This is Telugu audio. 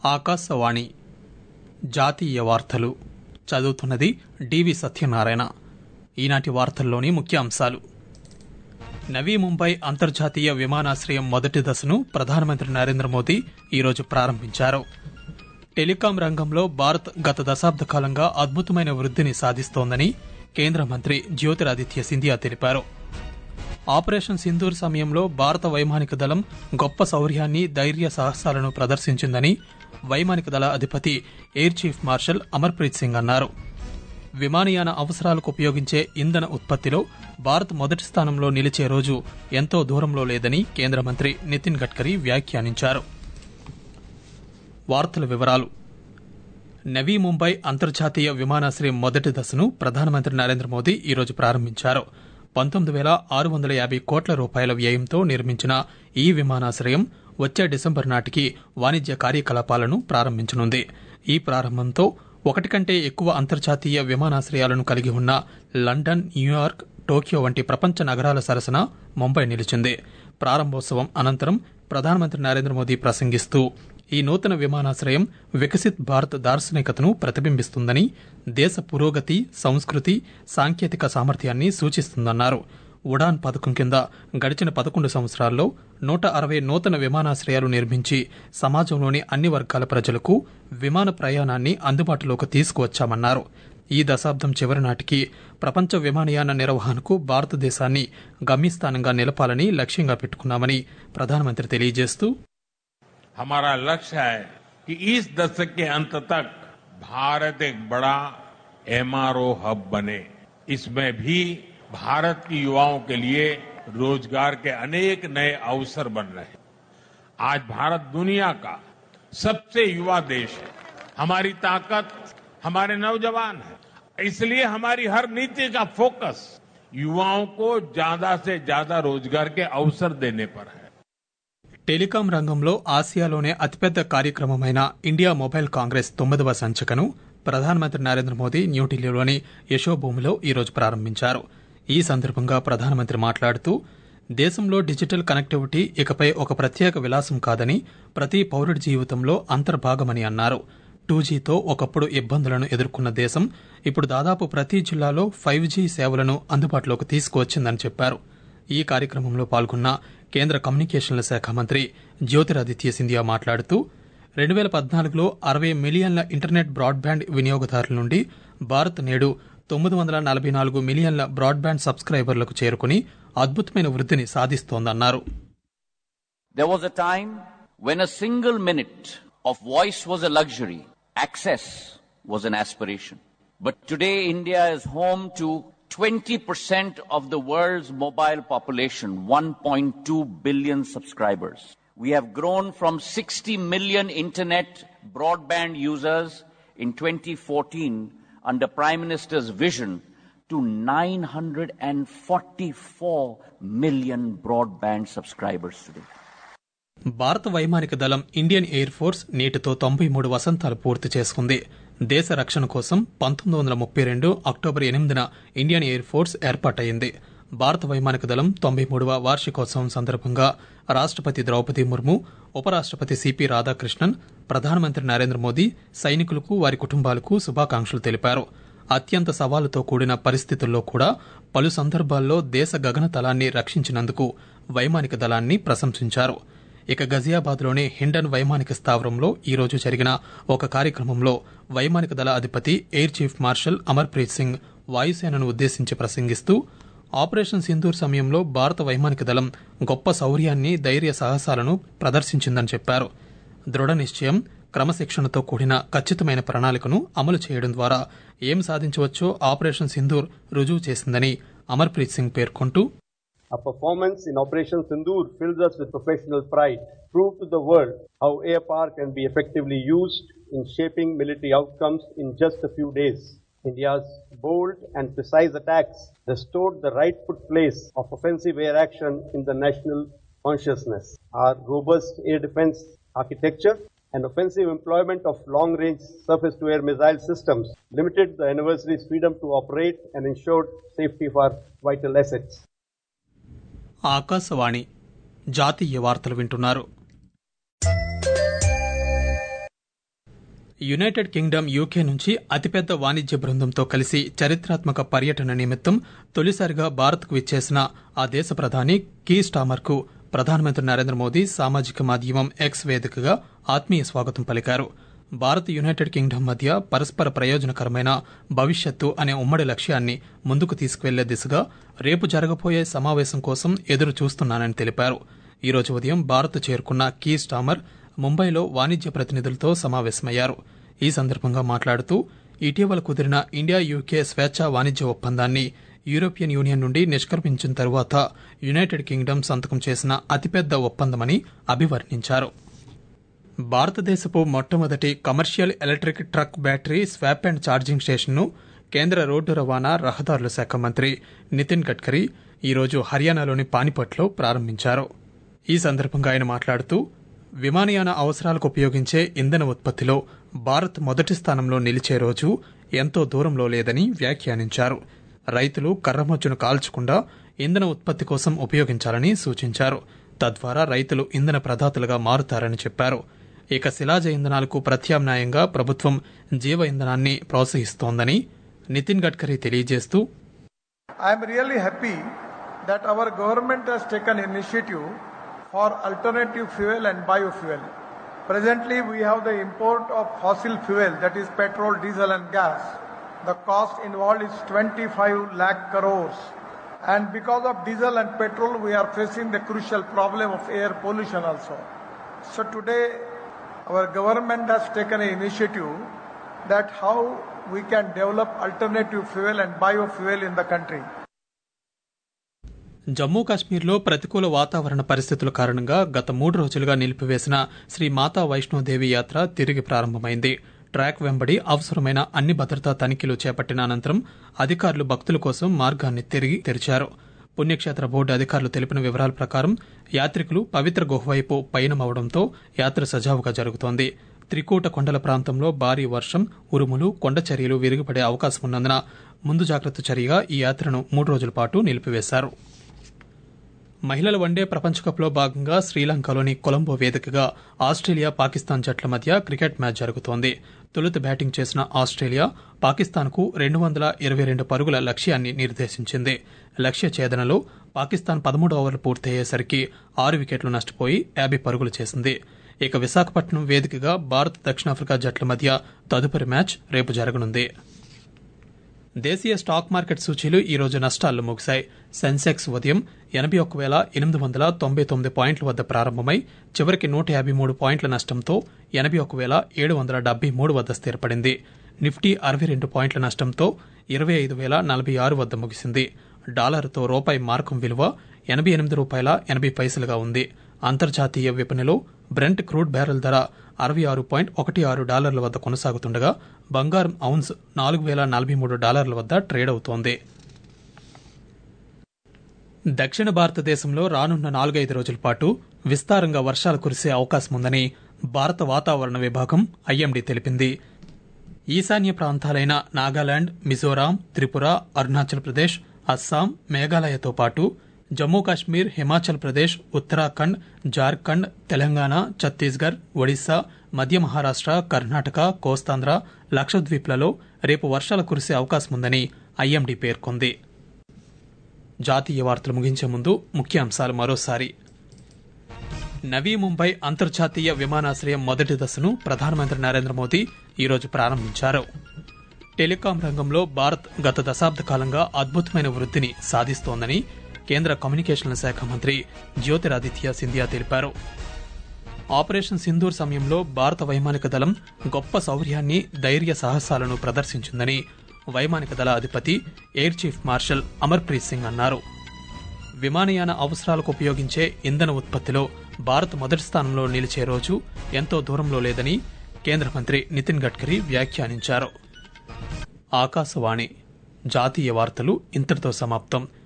ఆకాశవాణి జాతీయ వార్తలు చదువుతున్నది డివి సత్యనారాయణ ఈనాటి వార్తల్లోని ముఖ్యాంశాలు నవీ ముంబై అంతర్జాతీయ విమానాశ్రయం మొదటి దశను ప్రధానమంత్రి నరేంద్ర మోదీ ఈరోజు ప్రారంభించారు టెలికాం రంగంలో భారత్ గత దశాబ్ద కాలంగా అద్భుతమైన వృద్ధిని సాధిస్తోందని కేంద్ర మంత్రి జ్యోతిరాదిత్య సింధియా తెలిపారు ఆపరేషన్ సింధూర్ సమయంలో భారత వైమానిక దళం గొప్ప శౌర్యాన్ని ధైర్య సాహసాలను ప్రదర్శించిందని వైమానిక దళ అధిపతి air chief marshal Amarpreet Singh అన్నారు విమానయాన అవసరాలకు ఉపయోగించే ఇంధన ఉత్పత్తిలో భారత్ మొదటి స్థానంలో నిలిచే రోజు ఎంతో దూరంలో లేదని కేంద్ర మంత్రి నితిన్ గడ్కరీ వ్యాఖ్యానించారు వార్తల వివరాలు నవీ ముంబై అంతర్జాతీయ విమానాశ్రయం మొదటి దశను ప్రధానమంత్రి నరేంద్ర మోదీ ఈరోజు ప్రారంభించారు పంతొమ్మిది వేల ఆరు వందల యాభై కోట్ల రూపాయల వ్యయంతో నిర్మించిన ఈ విమానాశ్రయం వచ్చే డిసెంబర్ నాటికి వాణిజ్య కార్యకలాపాలను ప్రారంభించనుంది ఈ ప్రారంభంతో ఒకటి కంటే ఎక్కువ అంతర్జాతీయ విమానాశ్రయాలను కలిగి ఉన్న లండన్ న్యూయార్క్ టోక్యో వంటి ప్రపంచ నగరాల సరసన ముంబై నిలిచింది ప్రారంభోత్సవం అనంతరం ప్రధానమంత్రి నరేంద్ర మోదీ ప్రసంగిస్తూ ఈ నూతన విమానాశ్రయం వికసిత్ భారత్ దార్శనికతను ప్రతిబింబిస్తుందని దేశ పురోగతి సంస్కృతి సాంకేతిక సామర్థ్యాన్ని సూచిస్తుందన్నారు ఉడాన్ పథకం కింద గడిచిన పదకొండు సంవత్సరాల్లో నూట అరవై నూతన విమానాశ్రయాలు నిర్మించి సమాజంలోని అన్ని వర్గాల ప్రజలకు విమాన ప్రయాణాన్ని అందుబాటులోకి తీసుకువచ్చామన్నారు ఈ దశాబ్దం చివరి నాటికి ప్రపంచ విమానయాన నిర్వహణకు భారతదేశాన్ని గమ్యస్థానంగా నిలపాలని లక్ష్యంగా పెట్టుకున్నామని ప్రధానమంత్రి తెలియజేస్తూ हमारा लक्ष्य है कि इस दशक के अंत तक भारत एक बड़ा एमआरओ हब बने इसमें भी भारत की युवाओं के लिए रोजगार के अनेक नए अवसर बन रहे हैं आज भारत दुनिया का सबसे युवा देश है हमारी ताकत हमारे नौजवान है इसलिए हमारी हर नीति का फोकस युवाओं को ज्यादा से ज्यादा रोजगार के अवसर देने पर है టెలికాం రంగంలో ఆసియాలోనే అతిపెద్ద కార్యక్రమమైన ఇండియా మొబైల్ కాంగ్రెస్ తొమ్మిదవ సంచికను ప్రధానమంత్రి నరేంద్ర మోదీ న్యూఢిల్లీలోని యశోభూమిలో ఈరోజు ప్రారంభించారు ఈ సందర్భంగా ప్రధానమంత్రి మాట్లాడుతూ దేశంలో డిజిటల్ కనెక్టివిటీ ఇకపై ఒక ప్రత్యేక విలాసం కాదని ప్రతి పౌరుడి జీవితంలో అంతర్భాగమని అన్నారు టూ జీతో ఒకప్పుడు ఇబ్బందులను ఎదుర్కొన్న దేశం ఇప్పుడు దాదాపు ప్రతి జిల్లాలో ఫైవ్ జీ సేవలను అందుబాటులోకి తీసుకువచ్చిందని చెప్పారు ఈ కార్యక్రమంలో పాల్గొన్న కేంద్ర కమ్యూనికేషన్ల శాఖ మంత్రి జ్యోతిరాదిత్య సింధియా మాట్లాడుతూ రెండు వేల పద్నాలుగులో అరవై మిలియన్ల ఇంటర్నెట్ బ్రాడ్బ్యాండ్ వినియోగదారుల నుండి భారత్ నేడు తొమ్మిది వందల నలభై నాలుగు మిలియన్ల బ్రాడ్బ్యాండ్ సబ్స్క్రైబర్లకు చేరుకుని అద్భుతమైన వృద్ధిని సాధిస్తోందన్నారు There was a time when a single minute of voice was a luxury, access was an aspiration. But today, India is home to 20% of the world's mobile population, 1.2 billion subscribers. We have grown from 60 million internet broadband users in 2014 under Prime Minister's vision to 944 million broadband subscribers today. భారత వైమానిక దళం ఇండియన్ ఎయిర్ ఫోర్స్ నేటితో తొంభై మూడు వసంతాలు పూర్తి చేసుకుంది దేశ రక్షణ కోసం పంతొమ్మిది వందల ముప్పై రెండు అక్టోబర్ ఎనిమిదిన ఇండియన్ ఎయిర్ ఫోర్స్ ఏర్పాటైంది భారత వైమానిక దళం తొంభై మూడవ వార్షికోత్సవం సందర్భంగా రాష్టపతి ద్రౌపది ముర్ము ఉపరాష్టపతి సిపి రాధాకృష్ణన్ ప్రధానమంత్రి నరేంద్ర మోదీ సైనికులకు వారి కుటుంబాలకు శుభాకాంక్షలు తెలిపారు అత్యంత సవాలుతో కూడిన పరిస్థితుల్లో కూడా పలు సందర్భాల్లో దేశ గగనతలాన్ని రక్షించినందుకు వైమానిక దళాన్ని ప్రశంసించారు ఇక గజియాబాద్లోని హిండన్ వైమానిక స్థావరంలో ఈ రోజు జరిగిన ఒక కార్యక్రమంలో వైమానిక దళ అధిపతి air chief marshal Amarpreet Singh వాయుసేనను ఉద్దేశించి ప్రసంగిస్తూ ఆపరేషన్ సింధూర్ సమయంలో భారత వైమానిక దళం గొప్ప శౌర్యాన్ని ధైర్య సాహసాలను ప్రదర్శించిందని చెప్పారు దృఢ నిశ్చయం క్రమశిక్షణతో కూడిన ఖచ్చితమైన ప్రణాళికను అమలు చేయడం ద్వారా ఏం సాధించవచ్చో ఆపరేషన్ సింధూర్ రుజువు చేసిందని అమర్ప్రీత్ సింగ్ పేర్కొంటూ Our performance in Operation Sindoor fills us with professional pride. Prove to the world how air power can be effectively used in shaping military outcomes in just a few days. India's bold and precise attacks restored the rightful place of offensive air action in the national consciousness. Our robust air defense architecture and offensive employment of long-range surface-to-air missile systems limited the anniversary's freedom to operate and ensured safety of our vital assets. Akashvani జాతీయ వార్తలు వింటున్నారు యునైటెడ్ కింగ్డమ్ యూకే నుంచి అతిపెద్ద వాణిజ్య బృందంతో కలిసి చరిత్రాత్మక పర్యటన నిమిత్తం తొలిసారిగా భారత్కు విచ్చేసిన ఆ దేశ ప్రధాని కీ స్టామర్కు ప్రధానమంత్రి నరేంద్ర మోదీ సామాజిక మాధ్యమం ఎక్స్ వేదికగా ఆత్మీయ స్వాగతం పలికారు భారత్ యునైటెడ్ కింగ్డమ్ మధ్య పరస్పర ప్రయోజనకరమైన భవిష్యత్తు అనే ఉమ్మడి లక్ష్యాన్ని ముందుకు తీసుకువెళ్లే దిశగా రేపు జరగబోయే సమావేశం కోసం ఎదురు చూస్తున్నానని తెలిపారు ఈ రోజు ఉదయం భారత్ చేరుకున్న కీ స్టామర్ ముంబైలో వాణిజ్య ప్రతినిధులతో సమావేశమయ్యారు ఈ సందర్భంగా మాట్లాడుతూ ఇటీవల కుదిరిన ఇండియా యూకే స్వేచ్ఛా వాణిజ్య ఒప్పందాన్ని యూరోపియన్ యూనియన్ నుండి నిష్క్రమించిన తరువాత యునైటెడ్ కింగ్డమ్ సంతకం చేసిన అతిపెద్ద ఒప్పందమని అభివర్ణించారు భారతదేశపు మొట్టమొదటి commercial electric truck battery swap and charging స్టేషన్ను కేంద్ర రోడ్డు రవాణా రహదారుల శాఖ మంత్రి నితిన్ గడ్కరీ ఈరోజు హర్యానాలోని పానిపట్లో ప్రారంభించారు ఈ సందర్భంగా ఆయన మాట్లాడుతూ విమానయాన అవసరాలకు ఉపయోగించే ఇంధన ఉత్పత్తిలో భారత్ మొదటి స్థానంలో నిలిచే రోజు ఎంతో దూరంలో లేదని వ్యాఖ్యానించారు రైతులు కర్రమొచ్చును కాల్చకుండా ఇంధన ఉత్పత్తి కోసం ఉపయోగించాలని సూచించారు తద్వారా రైతులు ఇంధన ప్రదాతలుగా మారుతారని చెప్పారు ఇక శిలాజ ఇంధనాలకు ప్రత్యామ్నాయంగా ప్రభుత్వం జీవ ఇంధనాన్ని ప్రోత్సహిస్తోందని నితిన్ గడ్కరీ తెలియజేస్తూ I am really happy that our government has taken initiative for alternative fuel and biofuel. Presently, we have the import of fossil fuel, that is petrol, diesel, and gas. The cost involved is 25 lakh crores. And because of diesel and petrol, we are facing the crucial problem of air pollution also. So today, our government has taken an initiative that how we can develop alternative fuel and biofuel in the country. Jammu కాశ్మీర్లో ప్రతికూల వాతావరణ పరిస్థితుల కారణంగా గత మూడు రోజులుగా నిలిపివేసిన శ్రీ మాతా వైష్ణోదేవి యాత్ర తిరిగి ప్రారంభమైంది ట్రాక్ వెంబడి అవసరమైన అన్ని భద్రతా తనిఖీలు చేపట్టిన అనంతరం అధికారులు భక్తుల కోసం మార్గాన్ని తిరిగి తెరిచారు పుణ్యక్షేత్ర బోర్డు అధికారులు తెలిపిన వివరాల ప్రకారం యాత్రికులు పవిత్ర గుహవైపు పయనమవడంతో యాత్ర సజావుగా జరుగుతోంది త్రికూట కొండల ప్రాంతంలో భారీ వర్షం ఉరుములు కొండ చర్యలు విరిగిపడే అవకాశం ఉన్నందున ముందు జాగ్రత్త చర్యగా ఈ యాత్రను మూడు రోజుల పాటు నిలిపివేశారు మహిళల వన్డే ప్రపంచకప్లో భాగంగా శ్రీలంకలోని కొలంబో వేదికగా ఆస్ట్రేలియా పాకిస్తాన్ జట్ల మధ్య క్రికెట్ మ్యాచ్ జరుగుతోంది తొలుత బ్యాటింగ్ చేసిన ఆస్ట్రేలియా పాకిస్తాన్కు రెండు వందల ఇరవై రెండు పరుగుల లక్ష్యాన్ని నిర్దేశించింది లక్ష్య ఛేదనలో పాకిస్తాన్ పదమూడు ఓవర్లు పూర్తయ్యేసరికి ఆరు వికెట్లు నష్టపోయి యాభై పరుగులు చేసింది ఇక విశాఖపట్నం వేదికగా భారత్ దక్షిణాఫ్రికా జట్ల మధ్య తదుపరి మ్యాచ్ రేపు జరగనుంది దేశీయ స్టాక్ మార్కెట్ సూచీలు ఈ రోజు నష్టాల్లో ముగిశాయి సెన్సెక్స్ ఉదయం ఎనభై ఒక్క వేల ఎనిమిది వందల తొంభై తొమ్మిది పాయింట్ల వద్ద ప్రారంభమై చివరికి నూట యాభై మూడు పాయింట్ల నష్టంతో ఎనభై ఒక్క వేల ఏడు వందల డెబ్బై మూడు వద్ద స్థిరపడింది నిఫ్టీ అరవై రెండు పాయింట్ల నష్టంతో ఇరవై ఐదు వేల నలభై ఆరు వద్ద ముగిసింది డాలర్తో రూపాయి మార్కం విలువ ఎనభై ఎనిమిది రూపాయల ఎనభై పైసలుగా ఉంది అంతర్జాతీయ విపణిలో బ్రెంట్ క్రూడ్ బ్యారెల్ ధర అరవై ఆరు పాయింట్ ఒకటి ఆరు డాలర్ల వద్ద కొనసాగుతుండగా బంగారం ఔన్స్ నాలుగు వేల నలభై మూడు డాలర్ల వద్ద ట్రేడ్ అవుతోంది దక్షిణ భారతదేశంలో రానున్న నాలుగైదు రోజుల పాటు విస్తారంగా వర్షాలు కురిసే అవకాశం ఉందని భారత వాతావరణ విభాగం ఐఎండీ తెలిపింది ఈశాన్య ప్రాంతాలైన నాగాలాండ్ మిజోరాం త్రిపుర అరుణాచల్ ప్రదేశ్ అస్సాం మేఘాలయతో పాటు జమ్మూ కాశ్మీర్ హిమాచల్ ప్రదేశ్ ఉత్తరాఖండ్ జార్ఖండ్ తెలంగాణ ఛత్తీస్గఢ్ ఒడిశా మధ్య మహారాష్ట్ర కర్ణాటక కోస్తాంధ్ర లక్షద్వీప్లలో రేపు వర్షాలు కురిసే అవకాశం ఉందని ఐఎండీ పేర్కొంది జాతీయ వార్తలు ముగించే ముందు ముఖ్యాంశాలు మరోసారి నవీ ముంబై అంతర్జాతీయ విమానాశ్రయం మొదటి దశను ప్రధానమంత్రి నరేంద్ర మోదీ ఈరోజు ప్రారంభించారు టెలికాం రంగంలో భారత్ గత దశాబ్ద కాలంగా అద్భుతమైన వృద్ధిని సాధిస్తోందని కేంద్ర కమ్యూనికేషన్ల శాఖ మంత్రి జ్యోతిరాదిత్య సింధియా తెలిపారు ఆపరేషన్ సింధూర్ సమయంలో భారత వైమానిక దళం గొప్ప శౌర్యాన్ని ధైర్య సాహసాలను ప్రదర్శించిందని వైమానిక దళ అధిపతి air chief marshal Amarpreet Singh అన్నారు విమానయాన అవసరాలకు ఉపయోగించే ఇంధన ఉత్పత్తిలో భారత్ మొదటి స్థానంలో నిలిచే రోజు ఎంతో దూరంలో లేదని కేంద్ర మంత్రి నితిన్ గడ్కరీ వ్యాఖ్యానించారు ఆకాశవాణి జాతీయ వార్తలు ఇంతటితో సమాప్తం